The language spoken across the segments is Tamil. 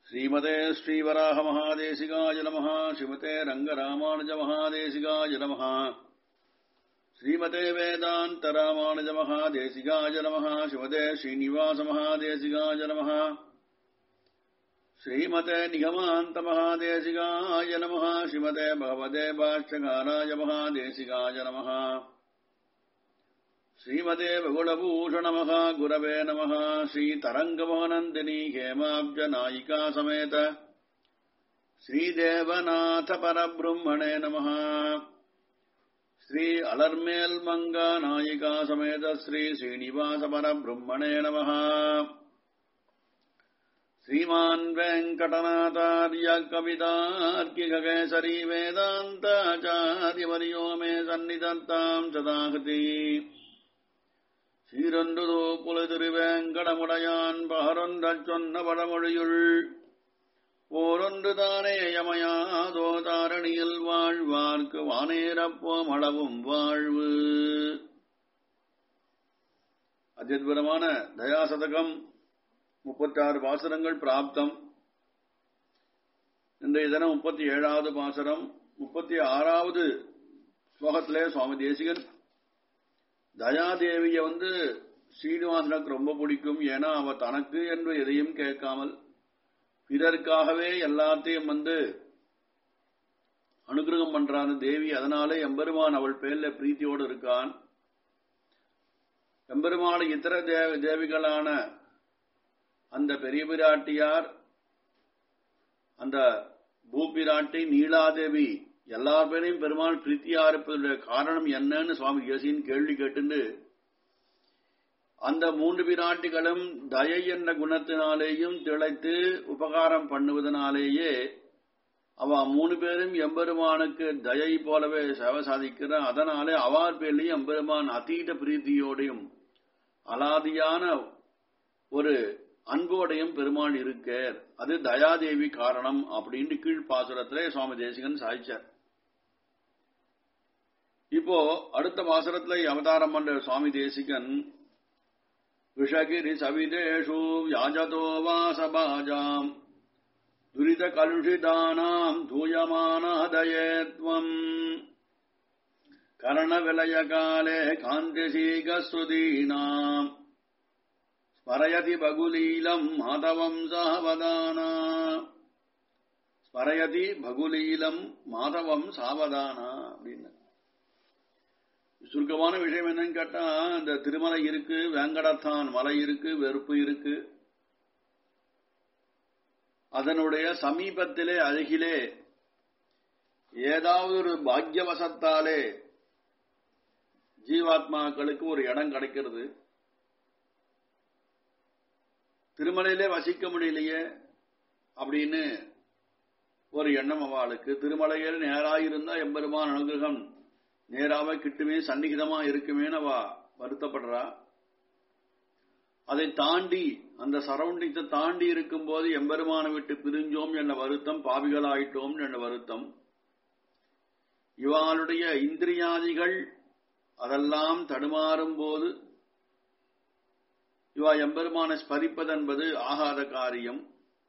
श्रीमते श्रीवराहमहादेशिकाय नमः श्रीमते रङ्गरामानुजमहादेशिकाय नमः श्रीमते वेदान्तरामानुजमहादेशिकाय नमः श्रीमते श्रीनिवासमहादेशिकाय नमः श्रीमते निगमान्तमहादेशिकाय नमः श्रीमते भगवते भाष्यकाराय महादेशिकाय नमः श्रीमते बगुलभूषणमः गुरवे नमः श्रीतरङ्गमोहनन्दिनी हेमाब्जनायिका समेत श्रीदेवनाथ परब्रह्मणे नमः श्री अलर्मेल्मङ्गा नायिका समेत श्री श्रीनिवास परब्रह्मणे नमः श्रीमान् वेङ्कटनाथार्य कवितार्किककेसरी वेदान्ताचार्यवर्यो मे सन्निधत्ताम् सदाहति சீரொன்றுதோ புலதிருவேங்கடமுடையான் பகரொன்றச் சொன்ன படமொழியுள் ஓரொன்று தானே யமயாதோ தாரணியில் வாழ்வார்க்கு வானேரப்போம் அளவும் வாழ்வு அத்யத்புரமான தயாசதகம் முப்பத்தாறு பாசுரங்கள் பிராப்தம் இன்றைய தினம் முப்பத்தி ஏழாவது பாசுரம் முப்பத்தி ஆறாவது ஸ்லோகத்திலே சுவாமி தேசிகன் தயாதேவிய வந்து ஸ்ரீனிவாசனுக்கு ரொம்ப பிடிக்கும் ஏன்னா அவ தனக்கு என்று எதையும் கேட்காமல் பிறருக்காகவே எல்லாத்தையும் வந்து அனுகிரகம் பண்றான் தேவி அதனாலே எம்பெருமான் அவள் பேர்ல பிரீத்தியோடு இருக்கான் எம்பெருமான இத்தர தேவ தேவிகளான அந்த பெரிய பிராட்டியார் அந்த பூபிராட்டி நீலாதேவி எல்லா பேரையும் பெருமாள் பிரீத்தியா இருப்பதுடைய காரணம் என்னன்னு சுவாமி யோசின் கேள்வி கேட்டு அந்த மூன்று பிராட்டிகளும் தயை என்ற குணத்தினாலேயும் திளைத்து உபகாரம் பண்ணுவதனாலேயே அவ மூணு பேரும் எம்பெருமானுக்கு தயை போலவே சேவை சாதிக்கிற அதனாலே அவார் பேர்லையும் எம்பெருமான் அதீத பிரீத்தியோடையும் அலாதியான ஒரு அன்போடையும் பெருமாள் இருக்கார் அது தயாதேவி காரணம் அப்படின்னு கீழ்ப்பாசுரத்திலே சுவாமி தேசிகன் சாய்ச்சார் இப்போ அடுத்த பாசுரத்துல அவதாரம் பண்ற சுவாமி தேசிகன் விஷகிரி சவிதேஷு வியாஜதோ வாசபாஜாம் துரித கலுஷிதானாம் தூயமானாதயேத்வம் கரண விலய காலே காந்திசீகஸ்ருதீனாம் ஸ்மரயதி பகுலீலம் மாதவம் சாவதானா ஸ்மரயதி பகுலீலம் மாதவம் சாவதானா அப்படின்னு சுருக்கமான விஷயம் என்னன்னு கேட்டா இந்த திருமலை இருக்கு வேங்கடத்தான் மலை இருக்கு வெறுப்பு இருக்கு அதனுடைய சமீபத்திலே அருகிலே ஏதாவது ஒரு பாக்யவசத்தாலே ஜீவாத்மாக்களுக்கு ஒரு இடம் கிடைக்கிறது திருமலையிலே வசிக்க முடியலையே அப்படின்னு ஒரு எண்ணம் அவளுக்கு திருமலையில் நேராயிருந்தா எம்பெருமான் அனுகிரகம் நேராக கிட்டுமே சன்னிகிதமா இருக்குமேன்னு அவ வருத்தப்படுறா அதை தாண்டி அந்த சரௌண்டிங்ஸை தாண்டி இருக்கும்போது எம்பெருமான விட்டு பிரிஞ்சோம் என்ற வருத்தம் பாவிகளாயிட்டோம் என்ற வருத்தம் இவாளுடைய இந்திரியாதிகள் அதெல்லாம் தடுமாறும் போது இவா எம்பெருமான ஸ்மரிப்பதென்பது ஆகாத காரியம்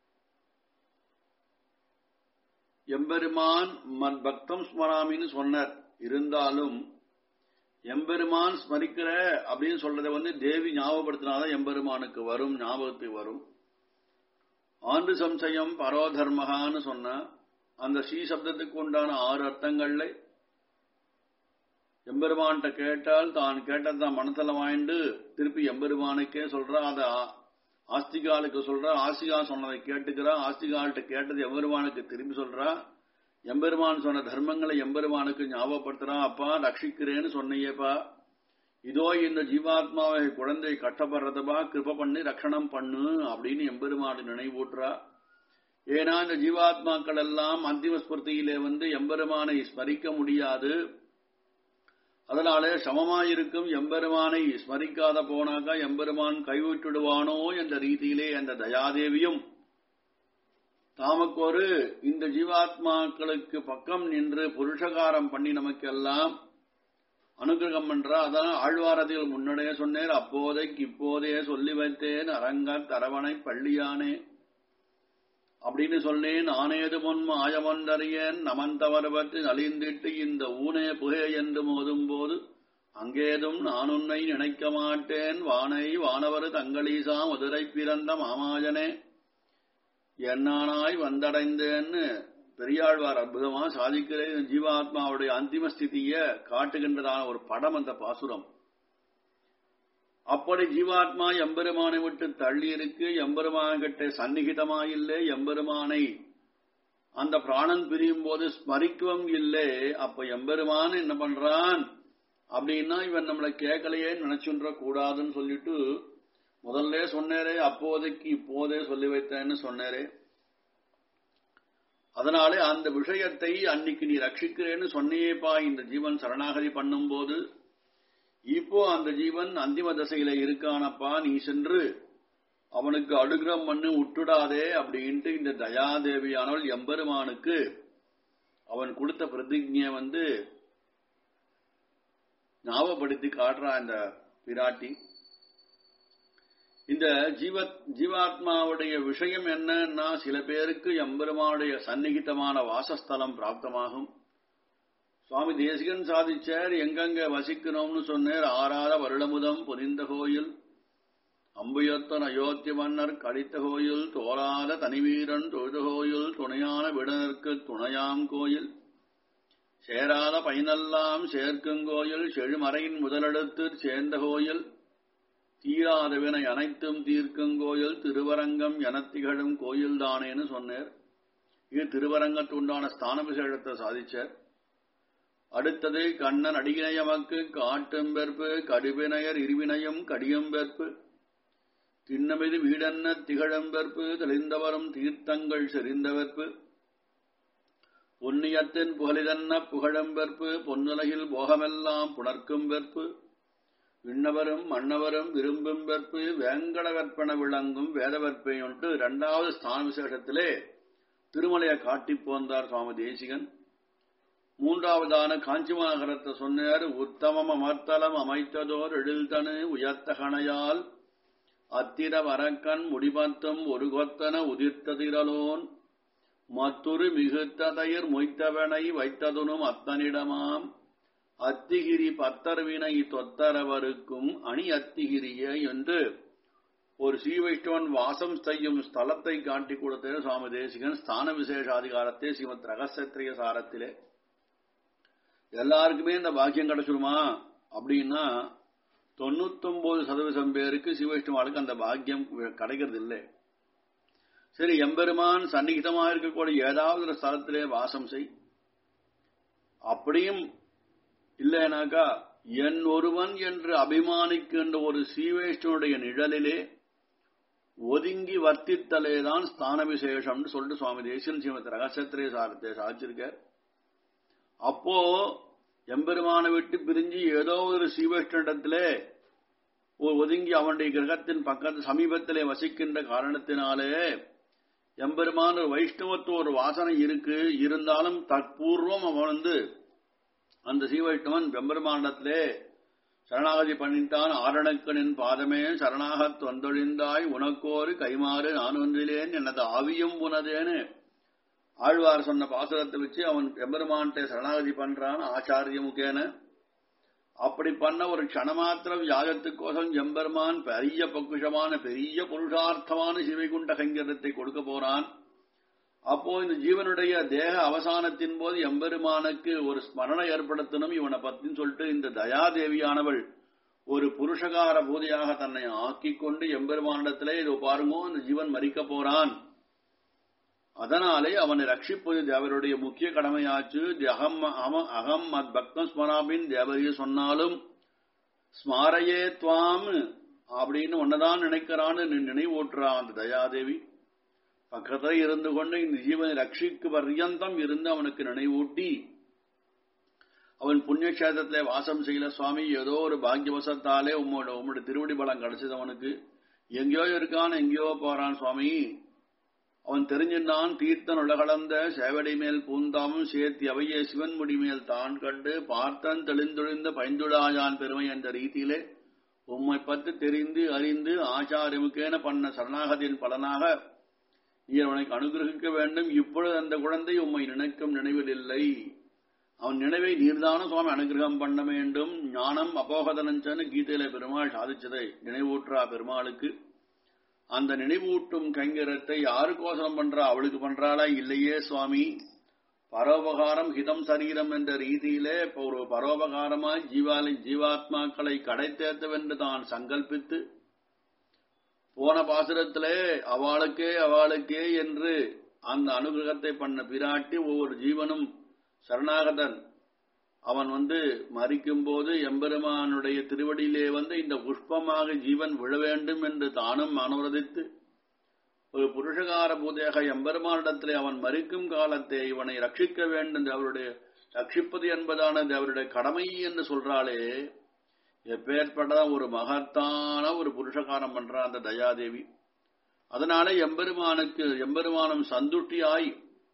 எம்பெருமான் மன் பக்தம் ஸ்மராமின்னு சொன்னார் இருந்தாலும் எம்பெருமான் ஸ்மரிக்கிற அப்படின்னு சொல்றத வந்து தேவி ஞாபகப்படுத்தினாதான் எம்பெருமானுக்கு வரும் ஞாபகத்துக்கு வரும் ஆண்டு சம்சயம் பரோதர்மகான்னு சொன்ன அந்த ஸ்ரீ சப்தத்துக்கு உண்டான ஆறு அர்த்தங்கள்ல எம்பெருமான்கிட்ட கேட்டால் தான் கேட்டதான் மனத்துல வாங்கிட்டு திருப்பி எம்பெருமானுக்கே சொல்றா அத ஆஸ்திகாலுக்கு சொல்றா ஆஸ்திகா சொன்னதை கேட்டுக்கிறா ஆஸ்திகால்கிட்ட கேட்டது எம்பெருமானுக்கு திரும்பி சொல்றா எம்பெருமான் சொன்ன தர்மங்களை எம்பெருமானுக்கு ஞாபகப்படுத்துறா அப்பா ரட்சிக்கிறேன்னு சொன்னையேப்பா இதோ இந்த ஜீவாத்மாவை குழந்தை கட்டப்படுறதப்பா கிருப்ப பண்ணி ரட்சணம் பண்ணு அப்படின்னு எம்பெருமானு நினைவூட்டுறா ஏன்னா இந்த ஜீவாத்மாக்கள் எல்லாம் அந்திம ஸ்பூர்த்தியிலே வந்து எம்பெருமானை ஸ்மரிக்க முடியாது அதனாலே சமமாயிருக்கும் எம்பெருமானை ஸ்மரிக்காத போனாக்கா எம்பெருமான் கைவிட்டுடுவானோ என்ற ரீதியிலே அந்த தயாதேவியும் தாமக்கொரு இந்த ஜீவாத்மாக்களுக்கு பக்கம் நின்று புருஷகாரம் பண்ணி நமக்கெல்லாம் அனுகிரகம் பண்றா அதான் ஆழ்வாரதிகள் முன்னடைய சொன்னேன் அப்போதைக்கு இப்போதே சொல்லி வைத்தேன் அரங்க தரவணை பள்ளியானே அப்படின்னு சொன்னேன் ஆனேது முன் மாயமொன்றறியேன் நமந்தவர்பற்றி நலிந்திட்டு இந்த ஊனே புகே என்று மோதும் போது அங்கேதும் நான் உன்னை நினைக்க மாட்டேன் வானை வானவர் தங்களீசா மதுரை பிறந்த மாமாஜனே என்னானாய் வந்தடைந்தேன்னு பெரியாழ்வார் அற்புதமா சாதிக்கிறேன் ஜீவாத்மாவுடைய அந்திம ஸ்திதிய காட்டுகின்றதான ஒரு படம் அந்த பாசுரம் அப்படி ஜீவாத்மா எம்பெருமானை விட்டு தள்ளி இருக்கு எம்பெருமான் கிட்ட சந்நிகிதமாயில்லை எம்பெருமானை அந்த பிராணன் பிரியும் போது ஸ்மரிக்கவும் இல்லை அப்ப எம்பெருமான் என்ன பண்றான் அப்படின்னா இவன் நம்மளை கேட்கலையே நினைச்சுன்ற கூடாதுன்னு சொல்லிட்டு முதல்ல சொன்னேரே அப்போதைக்கு இப்போதே சொல்லி வைத்தேன்னு சொன்னேரே அதனாலே அந்த விஷயத்தை அன்னைக்கு நீ ரட்சிக்கிறேன்னு சொன்னியேப்பா இந்த ஜீவன் சரணாகதி பண்ணும்போது இப்போ அந்த ஜீவன் அந்திம தசையில இருக்கானப்பா நீ சென்று அவனுக்கு அனுகிரம் பண்ணு விட்டுடாதே அப்படின்ட்டு இந்த தயாதேவியானவள் எம்பெருமானுக்கு அவன் கொடுத்த பிரதிஜைய வந்து ஞாபகப்படுத்தி காட்டுறா இந்த பிராட்டி இந்த ஜீவ ஜீவாத்மாவுடைய விஷயம் என்னன்னா சில பேருக்கு எம்பெருமானுடைய சந்நிகிதமான வாசஸ்தலம் பிராப்தமாகும் சுவாமி தேசிகன் சாதிச்சார் எங்கெங்க வசிக்கணும்னு சொன்னார் ஆறாத வருடமுதம் பொதிந்த கோயில் அம்புயத்தன் அயோத்தி மன்னர் கடித்த கோயில் தோராத தனிவீரன் தொழுத கோயில் துணையான விடனருக்கு துணையாம் கோயில் சேராத பைனல்லாம் சேர்க்குங்கோயில் செழுமறையின் முதலெடுத்து சேர்ந்த கோயில் தீராத வினை அனைத்தும் தீர்க்குங்கோயில் திருவரங்கம் எனத்திகழும் கோயில் தானேன்னு சொன்னார் இது திருவரங்கத்து உண்டான ஸ்தான விசேஷத்தை சாதிச்சார் அடுத்தது கண்ணன் அடிகிணையமக்கு காட்டும் பெற்பு கடுவினையர் இருவினையும் கடியும் பெற்பு திண்ணமிது வீடன்ன திகழம்பெற்பு தெளிந்தவரும் தீர்த்தங்கள் செறிந்தவர்ப்பு புண்ணியத்தின் புகழிதன்ன புகழம்பெற்பு பொன்னுலகில் போகமெல்லாம் புணர்க்கும் வெற்பு விண்ணவரும் மன்னவரும் விரும்பும் வெற்பு வேங்கடவற்பன விளங்கும் வேதவற்பை ஒன்று இரண்டாவது ஸ்தான விசேஷத்திலே திருமலையை காட்டிப் போந்தார் சுவாமி தேசிகன் மூன்றாவதான காஞ்சிமாகரத்தை சொன்னார் உத்தமம் அமர்த்தலம் அமைத்ததோர் எழில்தனு உயர்த்தகணையால் அத்திர வரக்கண் முடிபத்தும் ஒரு கொத்தன உதிர்த்ததிரலோன் மற்றொரு மிகுத்த தயிர் மொய்த்தவனை வைத்ததுனும் அத்தனிடமாம் அத்திகிரி பத்தர்வினை தொத்தரவருக்கும் அணி அத்திகிரிய என்று ஒரு ஸ்ரீவைஷ்ணவன் வாசம் செய்யும் ஸ்தலத்தை காட்டிக் கொடுத்த சுவாமி தேசிகன் ஸ்தான விசேஷாதிகாரத்தை ஸ்ரீமத் ரகசிய சாரத்திலே எல்லாருக்குமே இந்த பாக்கியம் கிடைச்சிருமா அப்படின்னா தொண்ணூத்தொன்பது சதவீதம் பேருக்கு சிவவிஷ்ணுவாளுக்கு அந்த பாக்கியம் கிடைக்கிறது இல்லை சரி எம்பெருமான் சன்னிகிதமா இருக்கக்கூடிய ஏதாவது ஒரு ஸ்தலத்திலே வாசம் செய் அப்படியும் இல்லைனாக்கா என் ஒருவன் என்று அபிமானிக்கின்ற ஒரு சீவேஷ்டனுடைய நிழலிலே ஒதுங்கி வர்த்தித்தலேதான் ஸ்தான விசேஷம்னு சொல்லிட்டு சுவாமி தேசியன் ஸ்ரீமத் ரகசியத்திரே சாரத்தை சாதிச்சிருக்கார் அப்போ எம்பெருமான விட்டு பிரிஞ்சு ஏதோ ஒரு சீவேஷ்டனிடத்திலே ஒதுங்கி அவனுடைய கிரகத்தின் பக்கத்து சமீபத்திலே வசிக்கின்ற காரணத்தினாலே எம்பெருமான ஒரு வைஷ்ணவத்துவ ஒரு வாசனை இருக்கு இருந்தாலும் தற்பூர்வம் அவன் வந்து அந்த சீவைஷ்ணவன் எம்பெருமானிடத்திலே சரணாகதி பண்ணிட்டான் ஆரணக்கனின் பாதமே சரணாகத் வந்தொழிந்தாய் உனக்கோரு கைமாறு நான் ஒன்றிலேன் எனது ஆவியும் உனதேன்னு ஆழ்வார் சொன்ன பாசுரத்தை வச்சு அவன் எம்பெருமான்கிட்ட சரணாகதி பண்றான் ஆச்சாரிய முகேன அப்படி பண்ண ஒரு க்ஷணமாத்திரம் யாகத்துக்கோசம் எம்பெருமான் பெரிய பொக்குஷமான பெரிய புருஷார்த்தமான சிவைகுண்ட கைங்கரத்தை கொடுக்க போறான் அப்போ இந்த ஜீவனுடைய தேக அவசானத்தின் போது எம்பெருமானுக்கு ஒரு ஸ்மரணை ஏற்படுத்தணும் இவனை பத்தின்னு சொல்லிட்டு இந்த தயாதேவியானவள் ஒரு புருஷகார பூதையாக தன்னை ஆக்கிக் கொண்டு எம்பெருமானிடத்திலே இது பாருங்கோ இந்த ஜீவன் மறிக்க போறான் அதனாலே அவனை ரட்சிப்பது தேவருடைய முக்கிய கடமையாச்சு அகம் அகம் மத் பக்தம் ஸ்மராபின் தேவரிய சொன்னாலும் ஸ்மாரையே துவாம் அப்படின்னு ஒன்னதான் நினைக்கிறான்னு நினைவூட்டுறா அந்த தயாதேவி பக்கத்துல இருந்து கொண்டு இந்த ஜீவனை ரட்சிக்கு பர்யந்தம் இருந்து அவனுக்கு நினைவூட்டி அவன் புண்ணியக்ஷேத்திரத்திலே வாசம் செய்யல சுவாமி ஏதோ ஒரு பாக்கியவசத்தாலே உம்மோட உம்மோட திருவடி பலம் கிடைச்சது அவனுக்கு எங்கேயோ இருக்கான் எங்கேயோ போறான் சுவாமி அவன் தெரிஞ்சின்றான் தீர்த்தன் உலகளந்த சேவடி மேல் பூந்தாமும் சேர்த்தி அவையே சிவன் முடி மேல் தான் கண்டு பார்த்தன் தெளிந்தொழிந்த பைந்துடாயான் பெருமை என்ற ரீதியிலே உம்மை பத்து தெரிந்து அறிந்து ஆச்சாரியமுக்கேன பண்ண சரணாகதியின் பலனாக நீ அவனுக்கு அனுகிரகிக்க வேண்டும் இப்பொழுது அந்த குழந்தை உம்மை நினைக்கும் நினைவில் இல்லை அவன் நினைவை நீர்தான சுவாமி அனுகிரகம் பண்ண வேண்டும் ஞானம் அபோகதனஞ்சன்னு கீதையில பெருமாள் சாதிச்சதை நினைவூற்றா பெருமாளுக்கு அந்த நினைவூட்டும் கைங்கரத்தை யாருக்கோசரம் பண்றா அவளுக்கு பண்றாளா இல்லையே சுவாமி பரோபகாரம் ஹிதம் சரீரம் என்ற ரீதியிலே இப்ப ஒரு பரோபகாரமாய் ஜீவாலை ஜீவாத்மாக்களை கடை தேர்த்தவென்று தான் சங்கல்பித்து போன பாசுரத்திலே அவளுக்கே அவளுக்கே என்று அந்த அனுகிரகத்தை பண்ண பிராட்டி ஒவ்வொரு ஜீவனும் சரணாகதன் அவன் வந்து மறிக்கும் போது எம்பெருமானுடைய திருவடியிலே வந்து இந்த புஷ்பமாக ஜீவன் விழ வேண்டும் என்று தானும் அனுரதித்து ஒரு புருஷகார பூதேக எம்பெருமானிடத்திலே அவன் மறிக்கும் காலத்தை இவனை ரட்சிக்க வேண்டும் அவருடைய ரட்சிப்பது என்பதானது அவருடைய கடமை என்று சொல்றாளே எப்பேற்பட்ட ஒரு மகத்தான ஒரு புருஷகாரம் பண்ற அந்த தயாதேவி அதனால எம்பெருமானுக்கு எம்பெருமானம் சந்துட்டியாய்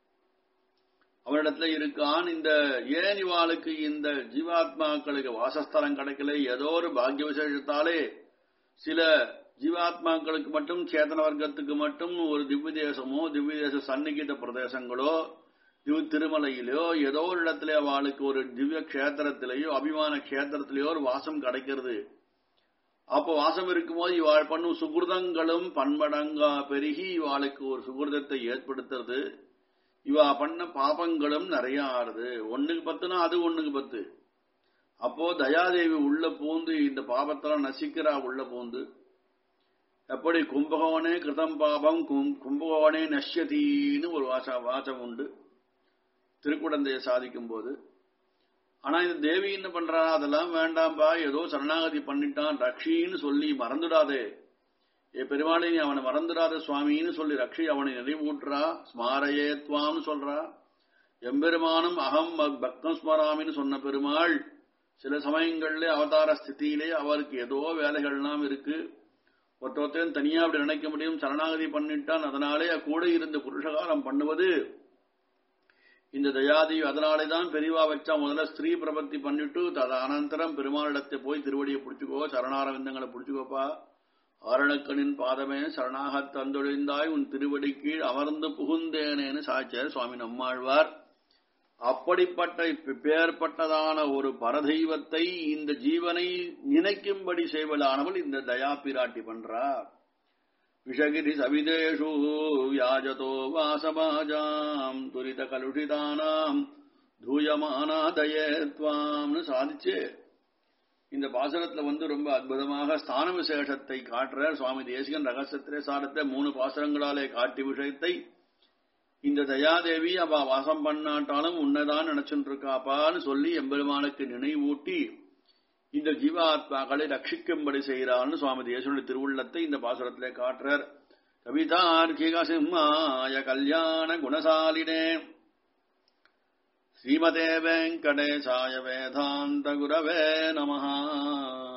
அவரிடத்துல இருக்கான் இந்த ஏன் இவாளுக்கு இந்த ஜீவாத்மாக்களுக்கு வாசஸ்தலம் கிடைக்கல ஏதோ ஒரு பாக்கிய விசேஷத்தாலே சில ஜீவாத்மாக்களுக்கு மட்டும் சேதன வர்க்கத்துக்கு மட்டும் ஒரு திவ்ய தேசமோ திவ்ய தேச சன்னிகித பிரதேசங்களோ திவ்ய திருமலையிலோ ஏதோ ஒரு இடத்துல அவளுக்கு ஒரு திவ்ய கஷேத்திரத்திலேயோ அபிமான கஷேத்திரத்திலேயோ ஒரு வாசம் கிடைக்கிறது அப்போ வாசம் இருக்கும்போது இவாள் பண்ணும் சுகிருதங்களும் பன்மடங்கா பெருகி இவாளுக்கு ஒரு சுகிருதத்தை ஏற்படுத்துறது இவா பண்ண பாபங்களும் நிறைய ஆறுது ஒண்ணுக்கு பத்துனா அது ஒண்ணுக்கு பத்து அப்போ தயாதேவி உள்ள பூந்து இந்த பாபத்தெல்லாம் நசிக்கிறா உள்ள பூந்து எப்படி கும்பகோனே கிருதம் பாபம் கும்பகோனே நஷ்யதீன்னு ஒரு வாச வாசம் உண்டு திருக்குடந்தையை சாதிக்கும் போது ஆனா இந்த தேவி என்ன பண்றா அதெல்லாம் வேண்டாம்பா ஏதோ சரணாகதி பண்ணிட்டான் ரக்ஷின்னு சொல்லி மறந்துடாதே ஏ பெருமாளை நீ அவனை மறந்துடாத சுவாமின்னு சொல்லி ரக்ஷி அவனை நினைவூட்டுறா ஸ்மாரையே துவாம்னு சொல்றா எம்பெருமானும் அகம் பக்தம் ஸ்மராமின்னு சொன்ன பெருமாள் சில சமயங்கள்ல அவதார ஸ்திதியிலே அவருக்கு ஏதோ வேலைகள்லாம் இருக்கு ஒருத்தொத்தையும் தனியா அப்படி நினைக்க முடியும் சரணாகதி பண்ணிட்டான் அதனாலே கூட இருந்து புருஷகாரம் பண்ணுவது இந்த தயாதி அதனாலே தான் பெரியவா வச்சா முதல்ல ஸ்திரீ பிரபத்தி பண்ணிட்டு தத அனந்தரம் பெருமாளிடத்தை போய் திருவடியை பிடிச்சுக்கோ சரணாரவிந்தங்களை பிடிச்சுக்கோப்பா ஆரணக்கனின் பாதமே சரணாக தந்தொழிந்தாய் உன் திருவடி கீழ் அமர்ந்து புகுந்தேனேன்னு சாய்ச்சார் சுவாமி நம்மாழ்வார் அப்படிப்பட்ட பேர்பட்டதான ஒரு பரதெய்வத்தை இந்த ஜீவனை நினைக்கும்படி செய்வதானவள் இந்த தயா பிராட்டி பண்றார் விஷகிரி சவிதேஷு வியாஜதோ வாசபாஜாம் துரித கலுஷிதானாம் தூயமானாதயே துவாம்னு சாதிச்சு இந்த பாசனத்துல வந்து ரொம்ப அற்புதமாக ஸ்தான விசேஷத்தை காட்டுற சுவாமி தேசிகன் ரகசியத்திலே சாரத்தை மூணு பாசனங்களாலே காட்டி விஷயத்தை இந்த தயாதேவி அவ வாசம் பண்ணாட்டாலும் உன்னதான் நினைச்சுட்டு இருக்காப்பான்னு சொல்லி எம்பெருமானுக்கு நினைவூட்டி இந்த ஜீவாத்மாக்களை ரட்சிக்கும்படி செய்கிறான்னு சுவாமி தேசனுடைய திருவுள்ளத்தை இந்த பாசுரத்திலே காட்டுறார் கவிதார்க்கிக சிம்மாய கல்யாண குணசாலினே ஸ்ரீமதே வெங்கடேசாய வேதாந்த குரவே நமஹா